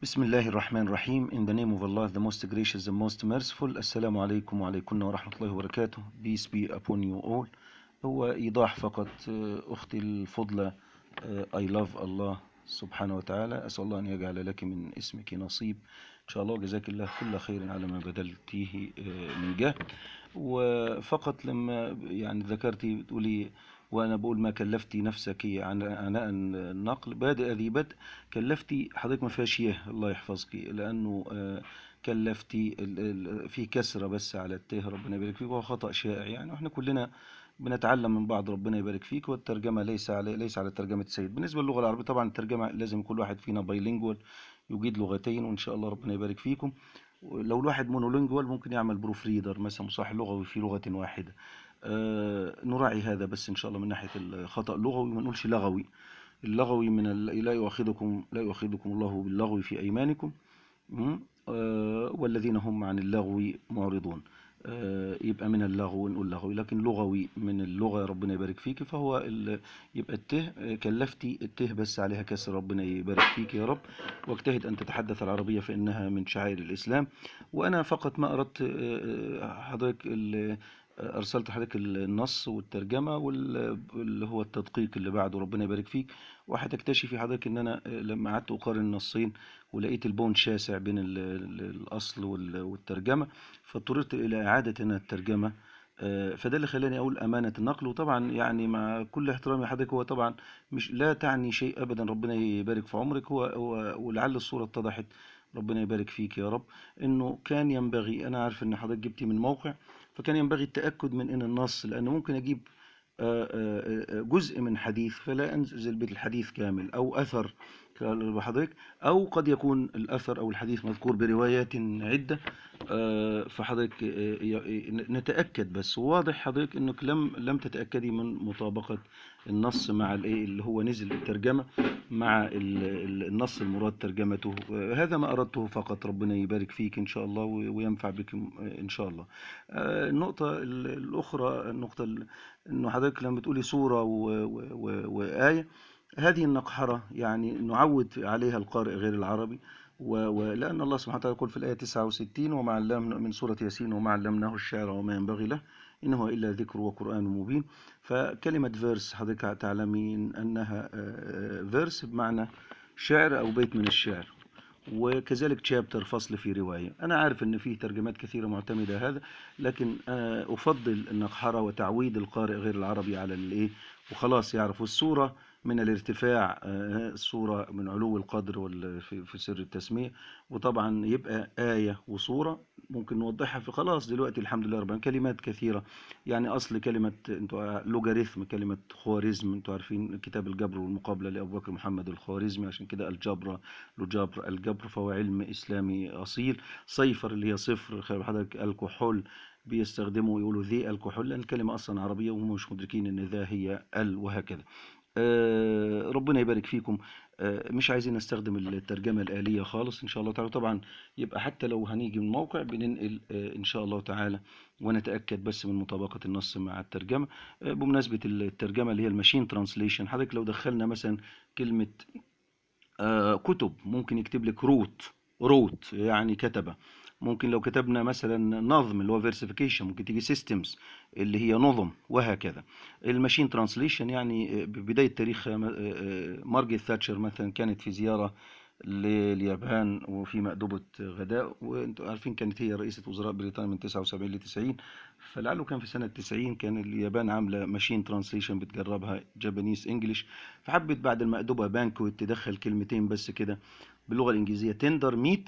بسم الله الرحمن الرحيم In the name of Allah the most gracious the most merciful السلام عليكم وعليكم ورحمة الله وبركاته Peace be upon you all هو إيضاح فقط آه، أختي الفضلة آه، I love الله سبحانه وتعالى أسأل الله أن يجعل لك من اسمك نصيب إن شاء الله جزاك الله كل خير على ما بذلتيه آه، من جهد وفقط لما يعني ذكرتي بتقولي وأنا بقول ما كلفتي نفسك عن عناء النقل بادئ ذي بدء كلفتي حضرتك ما فيهاش يه الله يحفظك لأنه آه، كلفتي ال- ال- في كسرة بس على الته ربنا يبارك فيك وهو خطأ شائع يعني واحنا كلنا بنتعلم من بعض ربنا يبارك فيك والترجمة ليس على ليس على ترجمة السيد بالنسبة للغة العربية طبعا الترجمة لازم كل واحد فينا بايلينجوال يجيد لغتين وإن شاء الله ربنا يبارك فيكم لو الواحد مونولينجوال ممكن يعمل بروف ريدر مثلا مصحح لغوي في لغة واحدة آه، نراعي هذا بس إن شاء الله من ناحية الخطأ اللغوي ما نقولش لغوي اللغوي من ال... لا يؤاخذكم لا يؤاخذكم الله باللغو في أيمانكم م? آه، والذين هم عن اللغو معرضون آه، يبقى من اللغو نقول لغوي لكن لغوي من اللغة ربنا يبارك فيك فهو ال... يبقى الته آه، كلفتي الته بس عليها كسر ربنا يبارك فيك يا رب واجتهد أن تتحدث العربية فإنها من شعائر الإسلام وأنا فقط ما أردت آه، آه، حضرتك ال- آه، أرسلت حضرتك النص والترجمة واللي هو التدقيق اللي بعده ربنا يبارك فيك وهتكتشفي حضرتك ان انا آه، لما قعدت اقارن النصين ولقيت البون شاسع بين ال- ال- الاصل وال- والترجمه فاضطررت الى اعاده هنا الترجمه آه، فده اللي خلاني اقول امانه النقل وطبعا يعني مع كل احترامي لحضرتك هو طبعا مش لا تعني شيء ابدا ربنا يبارك في عمرك هو, هو ولعل الصوره اتضحت ربنا يبارك فيك يا رب انه كان ينبغي انا عارف ان حضرتك جبتي من موقع فكان ينبغي التاكد من ان النص لانه ممكن اجيب آه، آه، آه، جزء من حديث فلا أنزل بالحديث كامل أو أثر بحضرتك أو قد يكون الأثر أو الحديث مذكور بروايات عدة آه، فحضرتك آه، ي- نتأكد بس واضح حضرتك أنك لم لم تتأكدي من مطابقة النص مع الإيه اللي هو نزل الترجمة مع ال- ال- النص المراد ترجمته آه، هذا ما أردته فقط ربنا يبارك فيك إن شاء الله و- وينفع بك آه، إن شاء الله آه، النقطة ال- الأخرى النقطة ال- انه حضرتك لما بتقولي سورة و... و... و... وآية هذه النقحرة يعني نعود عليها القارئ غير العربي و... ولأن الله سبحانه وتعالى يقول في الآية 69 وما علمنا من سورة ياسين وما علمناه الشعر وما ينبغي له إن هو إلا ذكر وقرآن مبين فكلمة فيرس حضرتك تعلمين أنها فيرس بمعنى شعر أو بيت من الشعر وكذلك تشابتر فصل في رواية أنا عارف أن فيه ترجمات كثيرة معتمدة هذا لكن أنا أفضل النقحرة وتعويد القارئ غير العربي على الإيه وخلاص يعرفوا السورة من الارتفاع آه، السورة من علو القدر وال- في في سر التسمية وطبعا يبقى آية وسورة ممكن نوضحها في خلاص دلوقتي الحمد لله ربنا كلمات كثيرة يعني أصل كلمة انتوا لوغاريثم كلمة خوارزم انتوا عارفين كتاب الجبر والمقابلة لأبو بكر محمد الخوارزمي عشان كده الجبر لجبر الجبر فهو علم إسلامي أصيل صيفر اللي هي صفر خلي حضرتك الكحول بيستخدموا يقولوا ذي الكحول لأن الكلمة أصلا عربية وهم مش مدركين إن ذا هي ال وهكذا آه، ربنا يبارك فيكم آه، مش عايزين نستخدم الترجمة الآلية خالص إن شاء الله تعالى طبعا يبقى حتى لو هنيجي من موقع بننقل آه، إن شاء الله تعالى ونتأكد بس من مطابقة النص مع الترجمة آه، بمناسبة الترجمة اللي هي الماشين ترانسليشن حضرتك لو دخلنا مثلا كلمة آه، كتب ممكن يكتب لك روت روت يعني كتبة ممكن لو كتبنا مثلا نظم اللي هو فيرسيفيكيشن ممكن تيجي سيستمز اللي هي نظم وهكذا الماشين ترانسليشن يعني آه، ببداية تاريخ آه، آه، مارجريت ثاتشر مثلا كانت في زيارة لليابان وفي مأدبة غداء وانتم عارفين كانت هي رئيسة وزراء بريطانيا من 79 ل 90 فلعله كان في سنة 90 كان اليابان عاملة ماشين ترانسليشن بتجربها جابانيز انجلش فحبت بعد المأدبة بانكويت تدخل كلمتين بس كده باللغة الإنجليزية تندر ميت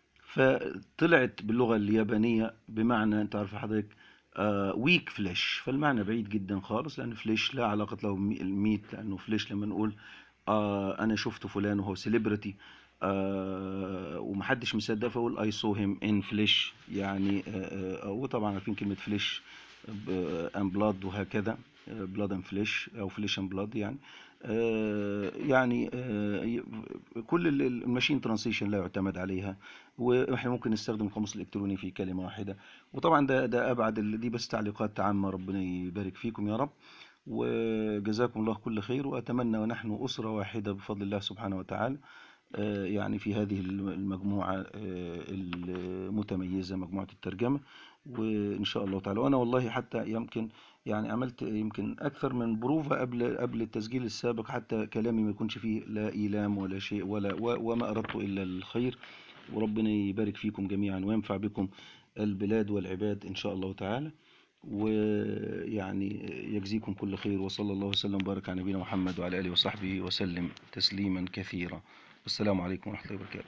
فطلعت باللغة اليابانية بمعنى أنت عارف حضرتك ويك فليش فالمعنى بعيد جدا خالص لأن فليش لا علاقة له بالميت لأنه فليش لما نقول آه أنا شفت فلان وهو سيلبرتي آه ومحدش مصدق فأقول I saw him in flesh يعني آه آه وطبعا عارفين كلمة فليش and blood وهكذا بلاد اند فليش او فليش اند بلاد يعني آه، يعني آه، ي- كل ال- ال- الماشين ترانسيشن لا يعتمد عليها واحنا ممكن نستخدم القاموس الالكتروني في كلمه واحده وطبعا ده ده ابعد ال- دي بس تعليقات عامه ربنا يبارك فيكم يا رب وجزاكم الله كل خير واتمنى ونحن اسره واحده بفضل الله سبحانه وتعالى آه، يعني في هذه المجموعة آه، المتميزة مجموعة الترجمة وإن شاء الله تعالى وأنا والله حتى يمكن يعني عملت يمكن أكثر من بروفة قبل قبل التسجيل السابق حتى كلامي ما يكونش فيه لا إيلام ولا شيء ولا و- وما أردت إلا الخير وربنا يبارك فيكم جميعا وينفع بكم البلاد والعباد إن شاء الله تعالى ويعني يجزيكم كل خير وصلى الله وسلم وبارك على نبينا محمد وعلى آله وصحبه وسلم تسليما كثيرا والسلام عليكم ورحمة الله وبركاته